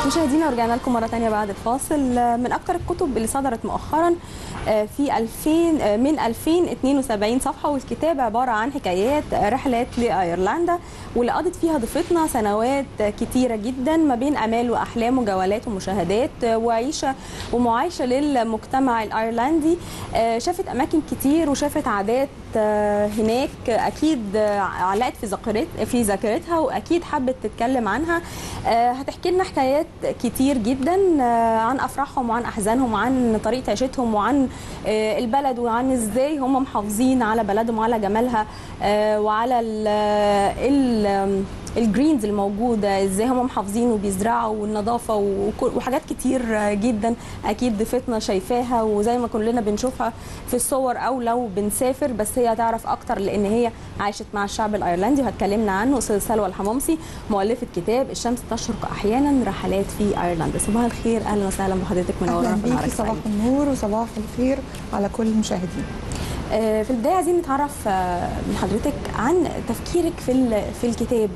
مشاهدينا رجعنا لكم مرة تانية بعد الفاصل من أكثر الكتب اللي صدرت مؤخرا في 2000 من 2072 صفحة والكتاب عبارة عن حكايات رحلات لأيرلندا واللي قضت فيها ضيفتنا سنوات كتيرة جدا ما بين أمال وأحلام وجولات ومشاهدات وعيشة ومعايشة للمجتمع الأيرلندي شافت أماكن كتير وشافت عادات هناك أكيد علقت في ذاكرت في ذاكرتها وأكيد حبت تتكلم عنها هتحكي لنا حكايات كتير جدا عن أفراحهم وعن أحزانهم وعن طريقة عيشتهم وعن البلد وعن ازاي هم محافظين على بلدهم وعلى جمالها وعلى ال الجرينز الموجوده ازاي هم محافظين وبيزرعوا والنظافه وحاجات كتير جدا اكيد ضيفتنا شايفاها وزي ما كلنا بنشوفها في الصور او لو بنسافر بس هي تعرف اكتر لان هي عاشت مع الشعب الايرلندي وهتكلمنا عنه استاذ سلوى الحمامسي مؤلفه كتاب الشمس تشرق احيانا رحلات في ايرلندا صباح الخير اهلا وسهلا بحضرتك منورانا في بيكي صباح النور وصباح الخير على كل المشاهدين في البدايه عايزين نتعرف من حضرتك عن تفكيرك في في الكتاب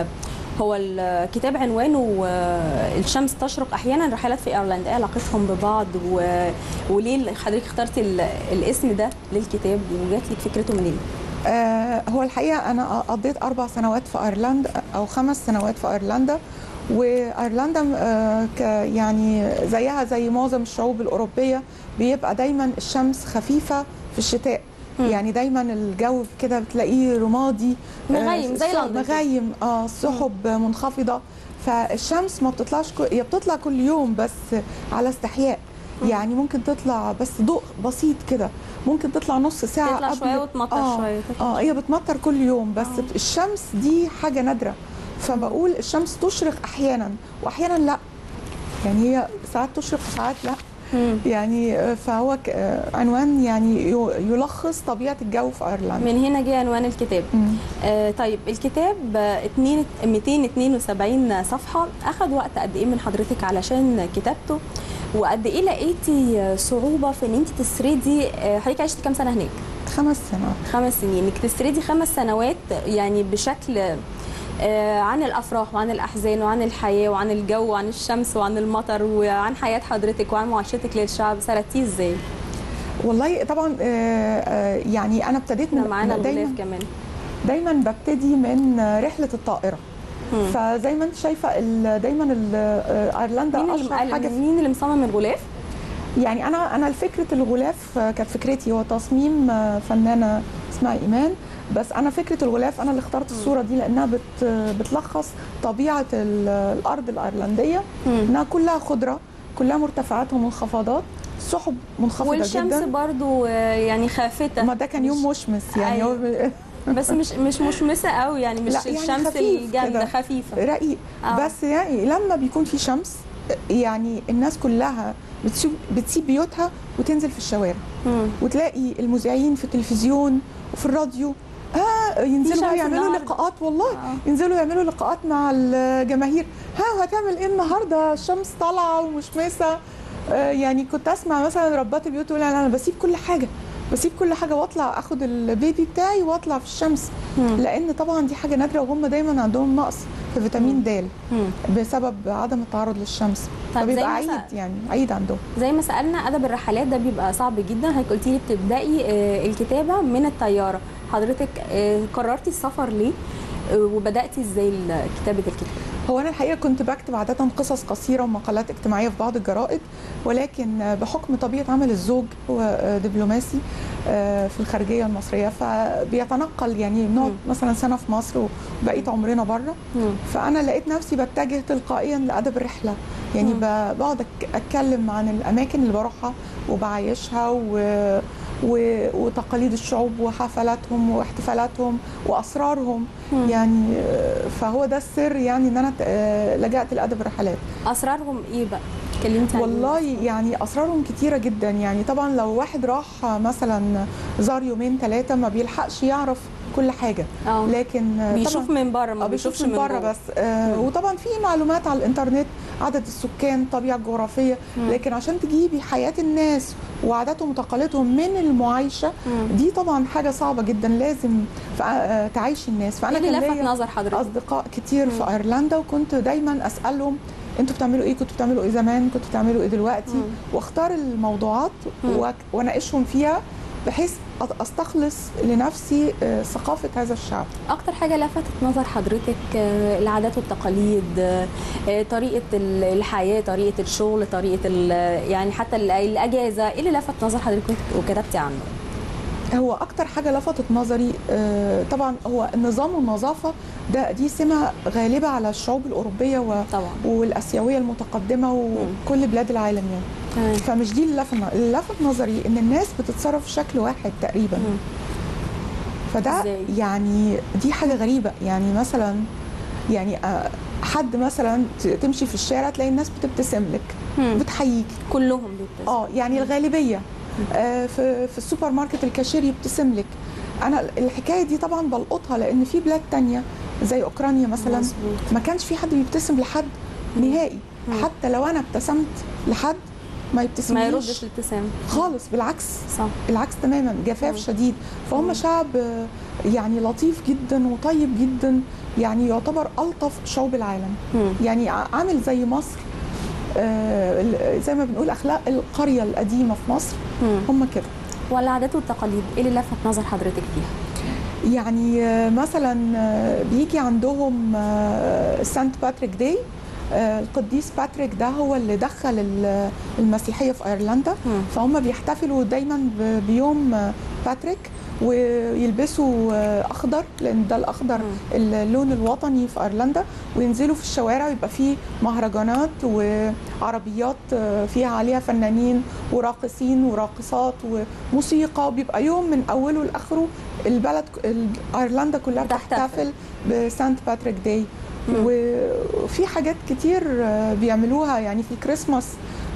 هو الكتاب عنوانه الشمس تشرق احيانا رحلات في ايرلندا ايه علاقتهم ببعض و... وليه حضرتك اخترتي الاسم ده للكتاب وجات لك فكرته منين؟ آه هو الحقيقه انا قضيت اربع سنوات في ايرلندا او خمس سنوات في ايرلندا وايرلندا آه يعني زيها زي معظم الشعوب الاوروبيه بيبقى دايما الشمس خفيفه في الشتاء م. يعني دايما الجو كده بتلاقيه رمادي مغيم آه زي لندن مغيم اه السحب منخفضه فالشمس ما بتطلعش كل... هي بتطلع كل يوم بس على استحياء م. يعني ممكن تطلع بس ضوء بسيط كده ممكن تطلع نص ساعه تطلع قبل شويه وتمطر آه شويه اه هي بتمطر كل يوم بس آه. الشمس دي حاجه نادره فبقول الشمس تشرق احيانا واحيانا لا يعني هي ساعات تشرق وساعات لا مم. يعني فهو عنوان يعني يلخص طبيعه الجو في ايرلندا من هنا جه عنوان الكتاب آه طيب الكتاب 272 صفحه اخذ وقت قد ايه من حضرتك علشان كتابته وقد ايه لقيتي صعوبه في ان انت تسردي حضرتك عشتي كام سنه هناك خمس سنوات خمس سنين انك تسردي خمس سنوات يعني بشكل عن الافراح وعن الاحزان وعن الحياه وعن الجو وعن الشمس وعن المطر وعن حياه حضرتك وعن معاشرتك للشعب سردتيه ازاي؟ والله طبعا يعني انا ابتديت من معانا دايما كمان دايما ببتدي من رحله الطائره مم. فزي ما انت شايفه دايما ايرلندا مين اشهر حاجه مين اللي مصمم الغلاف؟ يعني انا انا فكره الغلاف كانت فكرتي هو تصميم فنانه اسمها ايمان بس انا فكره الغلاف انا اللي اخترت الصوره دي لانها بت بتلخص طبيعه الارض الايرلنديه انها كلها خضره كلها مرتفعات ومنخفضات سحب منخفضه والشمس جدا برضو يعني خافته ما ده كان يوم مشمس يعني أيوة. بس مش مش مشمسه قوي يعني مش يعني الشمس الجامده خفيفه رقيق آه. بس يعني لما بيكون في شمس يعني الناس كلها بتسيب بتسيب بيوتها وتنزل في الشوارع مم. وتلاقي المذيعين في التلفزيون وفي الراديو ها ينزلوا يعملوا لقاءات والله آه. ينزلوا يعملوا لقاءات مع الجماهير ها هتعمل ايه النهارده الشمس طالعه ومشمسه آه يعني كنت اسمع مثلا ربات البيوت تقول انا بسيب كل حاجه بسيب كل حاجه واطلع اخد البيبي بتاعي واطلع في الشمس مم. لان طبعا دي حاجه نادره وهم دايما عندهم نقص في فيتامين د بسبب عدم التعرض للشمس طيب فبيبقى عيد يعني عيد عندهم زي ما سالنا ادب الرحلات ده بيبقى صعب جدا حضرتك قلتي لي بتبداي الكتابه من الطياره حضرتك قررتي السفر ليه وبداتي ازاي كتابه الكتاب هو انا الحقيقه كنت بكتب عاده قصص قصيره ومقالات اجتماعيه في بعض الجرائد ولكن بحكم طبيعه عمل الزوج هو دبلوماسي في الخارجيه المصريه فبيتنقل يعني بنقعد مثلا سنه في مصر وبقيه عمرنا بره فانا لقيت نفسي بتجه تلقائيا لادب الرحله يعني بقعد اتكلم عن الاماكن اللي بروحها وبعايشها و وتقاليد الشعوب وحفلاتهم واحتفالاتهم واسرارهم مم. يعني فهو ده السر يعني ان انا لجأت لادب الرحلات اسرارهم ايه بقى كلمتي والله يعني اسرارهم كتيره جدا يعني طبعا لو واحد راح مثلا زار يومين ثلاثه ما بيلحقش يعرف كل حاجه أوه. لكن بيشوف من بره ما بيشوفش من بره بس آه وطبعا في معلومات على الانترنت عدد السكان الطبيعه الجغرافيه مم. لكن عشان تجيبي حياه الناس وعاداتهم وتقاليدهم من المعايشه مم. دي طبعا حاجه صعبه جدا لازم تعيشي الناس فانا كان ليا نظر حضرتك اصدقاء كتير مم. في ايرلندا وكنت دايما اسالهم انتوا بتعملوا ايه كنتوا بتعملوا ايه زمان كنتوا بتعملوا ايه دلوقتي مم. واختار الموضوعات مم. وأك- واناقشهم فيها بحيث أ- استخلص لنفسي آه، ثقافه هذا الشعب اكتر حاجه لفتت نظر حضرتك آه، العادات والتقاليد آه، آه، طريقه ال- الحياه طريقه الشغل طريقه ال- يعني حتى ال- الاجازه ايه اللي لفت نظر حضرتك وانت- وكتبتي عنه هو اكتر حاجه لفتت نظري آه، طبعا هو النظام والنظافه ده دي سمه غالبه على الشعوب الاوروبيه و طبعا والاسيويه المتقدمه وكل بلاد العالم يعني تمام فمش دي اللي لفت اللي لفت نظري ان الناس بتتصرف بشكل واحد تقريبا مم. فده إزاي؟ يعني دي حاجه غريبه يعني مثلا يعني آه، حد مثلا ت- تمشي في الشارع تلاقي الناس بتبتسم لك مم. بتحييك كلهم بيبتسموا اه يعني الغالبيه آه، في في السوبر ماركت الكاشير يبتسم لك انا الحكايه دي طبعا بلقطها لان في بلاد تانية زي اوكرانيا مثلا مظبوط. ما كانش في حد بيبتسم لحد مم. نهائي مم. حتى لو انا ابتسمت لحد ما ما يبتسمليش يردش الابتسامه خالص بالعكس صح العكس تماما جفاف مم. شديد فهم مم. شعب آه، يعني لطيف جدا وطيب جدا يعني يعتبر الطف شعوب العالم مم. يعني ع- عامل زي مصر آه، ال- زي ما بنقول اخلاق القريه القديمه في مصر مم. هم كده والعادات والتقاليد ايه اللي لفت نظر حضرتك فيها يعني آه، مثلا آه، بيجي عندهم آه، سانت باتريك داي آه، القديس باتريك ده هو اللي دخل ال- المسيحيه في ايرلندا مم. فهم بيحتفلوا دايما ب- بيوم آه، باتريك ويلبسوا آه، اخضر لان ده الاخضر مم. اللون الوطني في ايرلندا وينزلوا في الشوارع ويبقى فيه مهرجانات وعربيات آه، فيها عليها فنانين وراقصين وراقصات وموسيقى بيبقى يوم من اوله لاخره البلد ال- ايرلندا كلها بتحتفل. بتحتفل بسانت باتريك داي مم. وفي حاجات كتير آه، بيعملوها يعني في الكريسماس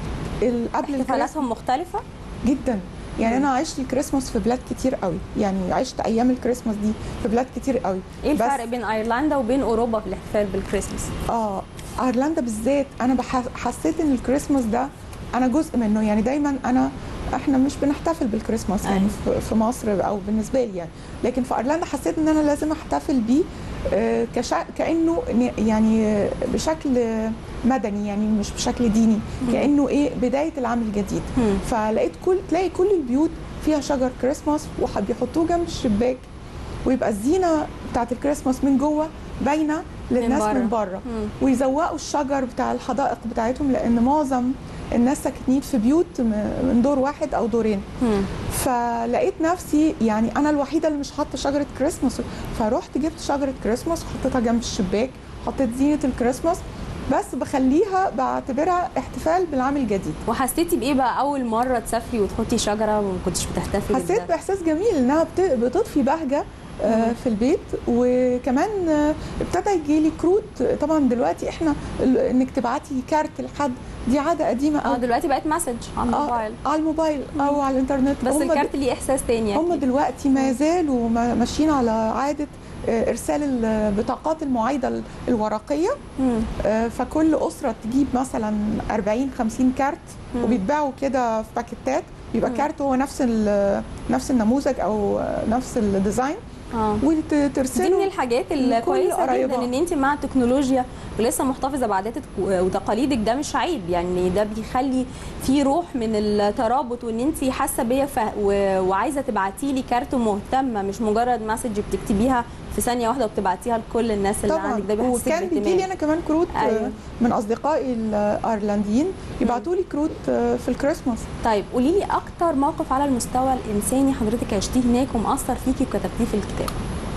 ال- قبل الكريسماس احتفالاتهم مختلفه جدا يعني مم. انا عشت الكريسماس في بلاد كتير قوي يعني عشت ايام الكريسماس دي في بلاد كتير قوي ايه بس- الفرق بين ايرلندا وبين اوروبا في الاحتفال بالكريسماس اه ايرلندا بالذات انا بح- حسيت ان الكريسماس ده انا جزء منه يعني دايما انا احنا مش بنحتفل بالكريسماس يعني في- في مصر او بالنسبه لي يعني لكن في ايرلندا حسيت ان انا لازم احتفل بيه آه، كشا... كانه ن- يعني آه، بشكل مدني يعني مش بشكل ديني مم. كانه ايه بدايه العام الجديد مم. فلقيت كل تلاقي كل البيوت فيها شجر كريسماس وبيحطوه جنب الشباك ويبقى الزينه بتاعت الكريسماس من جوه باينه للناس بره. من بره مم. ويزوقوا الشجر بتاع الحدائق بتاعتهم لان معظم الناس ساكنين في بيوت م- من دور واحد او دورين مم. فلقيت نفسي يعني انا الوحيده اللي مش حاطه شجره كريسماس فرحت جبت شجره كريسماس وحطيتها جنب الشباك حطيت زينه الكريسماس بس بخليها بعتبرها احتفال بالعام الجديد وحسيتي بايه بقى اول مره تسافري وتحطي شجره وما كنتش بتحتفلي حسيت بده؟ باحساس جميل انها بت- بتضفي بهجه آه، مم. في البيت وكمان آه، ابتدى يجي لي كروت طبعا دلوقتي احنا ال- انك تبعتي كارت لحد دي عاده قديمه اه قوي دلوقتي بقت مسج على آه، الموبايل على الموبايل او على الانترنت بس هم الكارت ليه احساس تاني هم أكيد. دلوقتي ما زالوا ما- ماشيين على عاده آه، ارسال البطاقات المعايده ال- الورقيه مم. آه، فكل اسره تجيب مثلا 40 50 كارت مم. وبيتباعوا كده في باكيتات بيبقى مم. كارت هو نفس ال- نفس النموذج او نفس الديزاين اه دي وترسله من الحاجات لكل الكويسه جدا قرايبها. ان انت مع التكنولوجيا ولسه محتفظه بعاداتك وتقاليدك ده مش عيب يعني ده بيخلي في روح من الترابط وان انت حاسه بيا ف... و... وعايزه تبعتي لي كارت ومهتمه مش مجرد مسج بتكتبيها في ثانيه واحده وبتبعتيها لكل الناس اللي طبعا عندك ده بيحسسك وكان بيجي لي باهتمام انا كمان كروت أيوة. أيوة. من اصدقائي الايرلنديين يبعتوا لي كروت آه، في الكريسماس طيب قولي لي اكتر موقف على المستوى الانساني حضرتك عشتيه هناك ومأثر فيكي وكتبتيه في الكتاب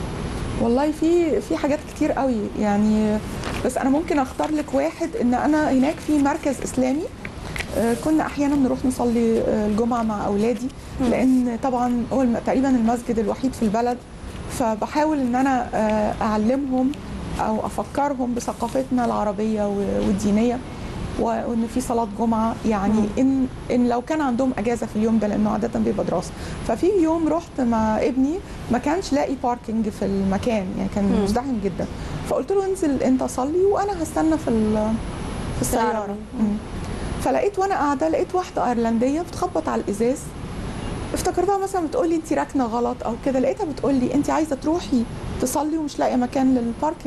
والله في في حاجات كتير قوي يعني بس انا ممكن اختار لك واحد ان انا هناك في مركز اسلامي آه، كنا احيانا نروح نصلي آه، الجمعه مع اولادي مم. لان طبعا هو الم- تقريبا المسجد الوحيد في البلد فبحاول ان انا آه، اعلمهم او افكرهم بثقافتنا العربيه و- والدينيه و- وان في صلاه جمعه يعني مم. ان ان لو كان عندهم اجازه في اليوم ده لانه عاده بيبقى دراسه ففي يوم رحت مع ابني ما كانش لاقي باركنج في المكان يعني كان مم. مزدحم جدا فقلت له انزل انت صلي وانا هستنى في ال- في السياره العربية. مم. فلقيت وانا قاعده لقيت واحده ايرلنديه بتخبط على الازاز افتكرتها مثلا بتقول لي انت راكنه غلط او كده لقيتها بتقول لي انت عايزه تروحي تصلي ومش لاقيه مكان للباركينج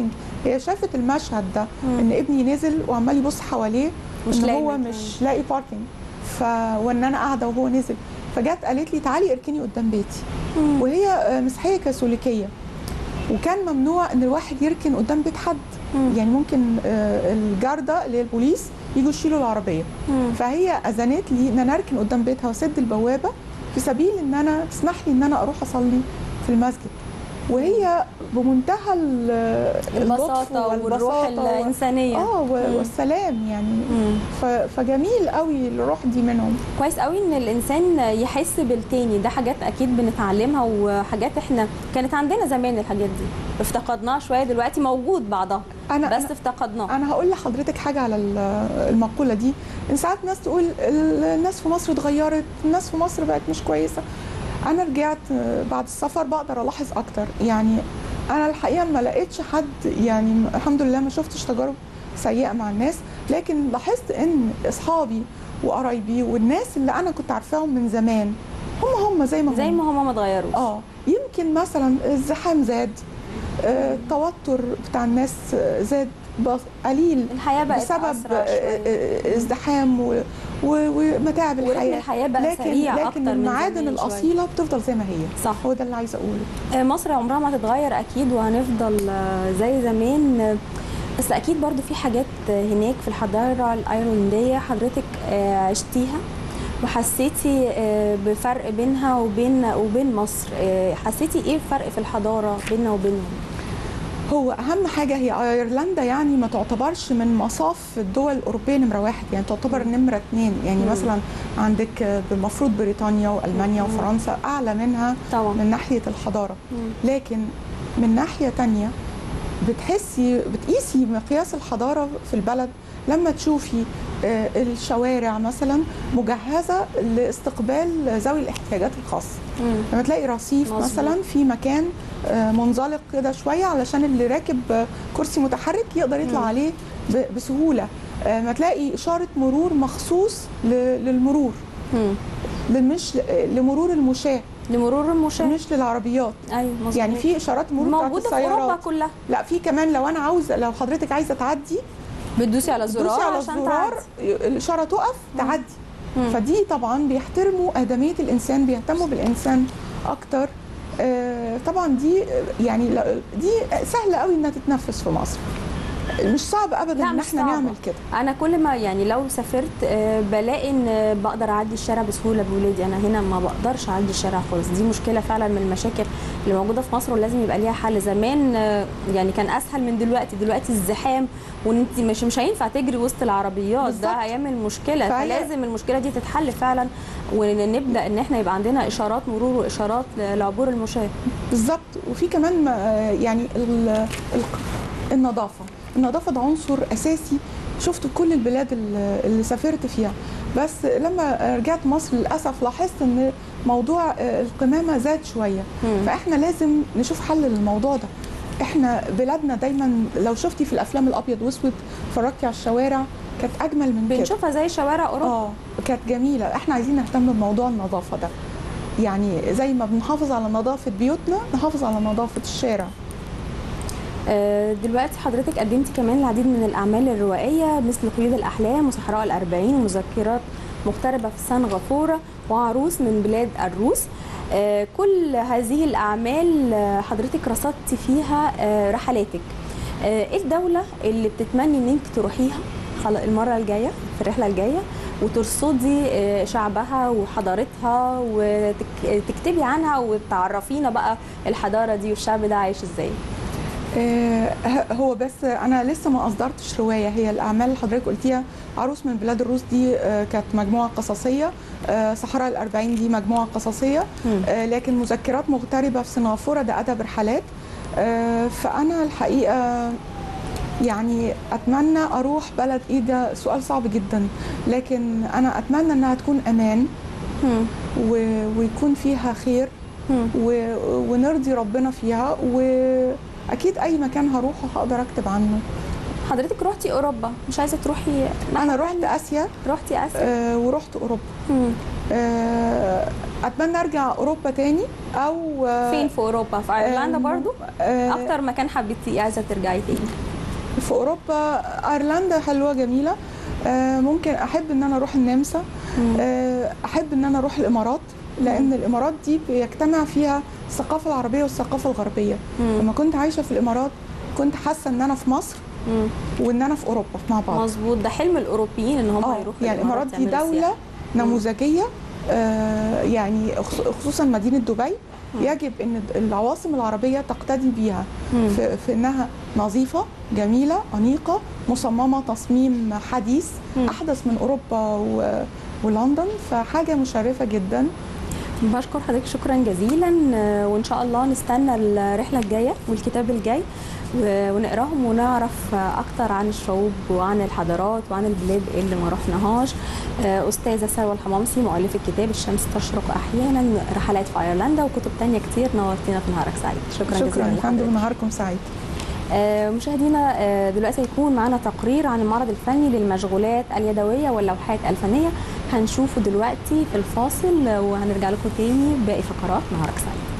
هي شافت المشهد ده ان ابني نزل وعمال يبص حواليه مش ان لاقي هو مكان. مش لاقي باركينج ف وان انا قاعده وهو نزل فجت قالت لي تعالي اركني قدام بيتي مم. وهي آه، مسيحيه كاثوليكيه وكان ممنوع ان الواحد يركن قدام بيت حد مم. يعني ممكن آه، الجارده اللي هي البوليس يجوا يشيلوا العربيه مم. فهي اذنت لي ان انا اركن قدام بيتها واسد البوابه في سبيل ان انا تسمح لي ان انا اروح اصلي في المسجد وهي بمنتهى ال- اللطف البساطه والروح والبساطة و- الانسانيه اه و- مم. والسلام يعني مم. ف- فجميل قوي الروح دي منهم كويس قوي ان الانسان يحس بالتاني ده حاجات اكيد بنتعلمها وحاجات احنا كانت عندنا زمان الحاجات دي افتقدناها شويه دلوقتي موجود بعضها انا بس افتقدناه انا هقول لحضرتك حاجه على ال- المقوله دي ان ساعات ناس تقول ال- الناس في مصر اتغيرت الناس في مصر بقت مش كويسه انا رجعت بعد السفر بقدر الاحظ اكتر يعني انا الحقيقه ما لقيتش حد يعني الحمد لله ما شفتش تجارب سيئه مع الناس لكن لاحظت ان اصحابي وقرايبي والناس اللي انا كنت عارفاهم من زمان هم هم زي ما هم زي ما هما ما اتغيروش اه يمكن مثلا الزحام زاد آه، التوتر بتاع الناس آه، زاد بس- قليل الحياه بقت بسبب اسرع آه، شويه آه، ازدحام و- و- ومتاعب ورتم الحياه الحياه بقى لكن سريع لكن اكتر من المعادن زمان شوية. الاصيله بتفضل زي ما هي صح هو ده اللي عايزه اقوله آه، مصر عمرها ما هتتغير اكيد وهنفضل آه، زي زمان آه، بس اكيد برضو في حاجات آه، هناك في الحضاره الايرلنديه حضرتك آه، عشتيها وحسيتي آه، بفرق بينها وبين وبين مصر آه، حسيتي ايه الفرق في الحضاره بيننا وبينهم هو اهم حاجه هي ايرلندا يعني ما تعتبرش من مصاف الدول الاوروبيه نمره واحد يعني تعتبر نمره اثنين يعني مم. مثلا عندك آه، المفروض بريطانيا والمانيا مم. وفرنسا اعلى منها طبعا من ناحيه الحضاره مم. لكن من ناحيه تانية بتحسي بتقيسي مقياس الحضاره في البلد لما تشوفي آه، الشوارع مثلا مجهزه لاستقبال ذوي الاحتياجات الخاصه مم. لما تلاقي رصيف مظبوط. مثلا في مكان آه، منزلق كده شويه علشان اللي راكب آه، كرسي متحرك يقدر يطلع مم. عليه ب- بسهوله آه، ما تلاقي اشاره مرور مخصوص ل- للمرور مم. مش لمرور المشاة لمرور المشاة مش للعربيات ايوه مظبوط يعني في اشارات مرور بتاعت موجوده في اوروبا السيارات كلها لا في كمان لو انا عاوزه لو حضرتك عايزه تعدي بتدوسي على الزرار دوسي على عشان الزرار تعدي. الاشاره تقف تعدي مم. فدي طبعا بيحترموا ادميه الانسان بيهتموا بالانسان اكتر آه، طبعا دي آه، يعني لا- دي سهله قوي انها تتنفذ في مصر مش صعب ابدا لا، ان مش احنا صعبة. نعمل كده انا كل ما يعني لو سافرت آه، بلاقي ان آه، بقدر اعدي الشارع بسهوله بولادي انا هنا ما بقدرش اعدي الشارع خالص دي مشكله فعلا من المشاكل اللي موجوده في مصر ولازم يبقى ليها حل زمان آه، يعني كان اسهل من دلوقتي دلوقتي الزحام وان انت مش مش هينفع تجري وسط العربيات بالظبط. ده هيعمل مشكله فهي- فلازم المشكله دي تتحل فعلا ونبدا ان احنا يبقى عندنا اشارات مرور واشارات ل- لعبور المشاة بالظبط وفي كمان ما- آه، يعني ال- ال- النظافه النظافه ده عنصر اساسي شفته في كل البلاد اللي اللي سافرت فيها بس لما رجعت مصر للاسف لاحظت ان موضوع آه، القمامه زاد شويه مم. فاحنا لازم نشوف حل للموضوع ده احنا بلادنا دايما لو شفتي في الافلام الابيض واسود اتفرجتي على الشوارع كانت اجمل من كده بنشوفها زي شوارع اوروبا اه كانت جميله احنا عايزين نهتم بموضوع النظافه ده يعني زي ما بنحافظ على نظافه بيوتنا نحافظ على نظافه الشارع آه، دلوقتي حضرتك قدمتي كمان العديد من الأعمال الروائية مثل قيود الأحلام وصحراء الأربعين ومذكرات مغتربة في سنغافورة وعروس من بلاد الروس آه، كل هذه الأعمال آه، حضرتك رصدتي فيها آه، رحلاتك آه، إيه الدولة اللي بتتمني إن أنت تروحيها خلا- المرة الجاية في الرحلة الجاية وترصدي آه، شعبها وحضارتها وتكتبي عنها وتعرفينا بقى الحضارة دي والشعب ده عايش إزاي آه، هو بس انا لسه ما اصدرتش روايه هي الاعمال اللي حضرتك قلتيها عروس من بلاد الروس دي آه، كانت مجموعه قصصيه آه، صحراء الأربعين دي مجموعه قصصيه مم. آه، لكن مذكرات مغتربه في سنغافوره ده ادب رحلات آه، فانا الحقيقه يعني اتمنى اروح بلد ايه ده سؤال صعب جدا لكن انا اتمنى انها تكون امان مم. و- ويكون فيها خير مم. و- ونرضي ربنا فيها واكيد اي مكان هروحه هقدر اكتب عنه حضرتك روحتي اوروبا مش عايزه تروحي انا رحت اسيا روحتي اسيا آه، ورحت اوروبا مم. آه، اتمنى ارجع اوروبا تاني او آه، فين في اوروبا في ايرلندا آم، برضو آه، اكتر مكان حبيتي عايزه ترجعي تاني في اوروبا ايرلندا حلوه جميله آه، ممكن احب ان انا اروح النمسا آه، احب ان انا اروح الامارات لان الامارات دي بيجتمع فيها الثقافه العربيه والثقافه الغربيه مم. لما كنت عايشه في الامارات كنت حاسه ان انا في مصر مم. وان انا في اوروبا مع بعض مظبوط ده حلم الاوروبيين ان هم اه يروحوا يعني الامارات دي يعملوا دوله سياحة. نموذجيه آه، يعني خص- خصوصا مدينه دبي يجب ان العواصم العربيه تقتدي بيها مم. في, في انها نظيفه جميله انيقه مصممه تصميم حديث مم. احدث من اوروبا و- ولندن فحاجه مشرفه جدا بشكر حضرتك شكرا جزيلا آه، وان شاء الله نستنى الرحله الجايه والكتاب الجاي و- ونقراهم ونعرف آه، اكتر عن الشعوب وعن الحضارات وعن البلاد اللي ما رحناهاش آه، استاذه سلوى الحمامسي مؤلفه كتاب الشمس تشرق احيانا رحلات في ايرلندا وكتب تانية كتير نورتينا في نهارك سعيد شكرا, شكرا جزيلا يا فندم لحضرتك. نهاركم سعيد آه، مشاهدينا آه، دلوقتي هيكون معنا تقرير عن المعرض الفني للمشغولات اليدويه واللوحات الفنيه هنشوفه دلوقتي في الفاصل آه، وهنرجع لكم تاني باقي فقرات نهارك سعيد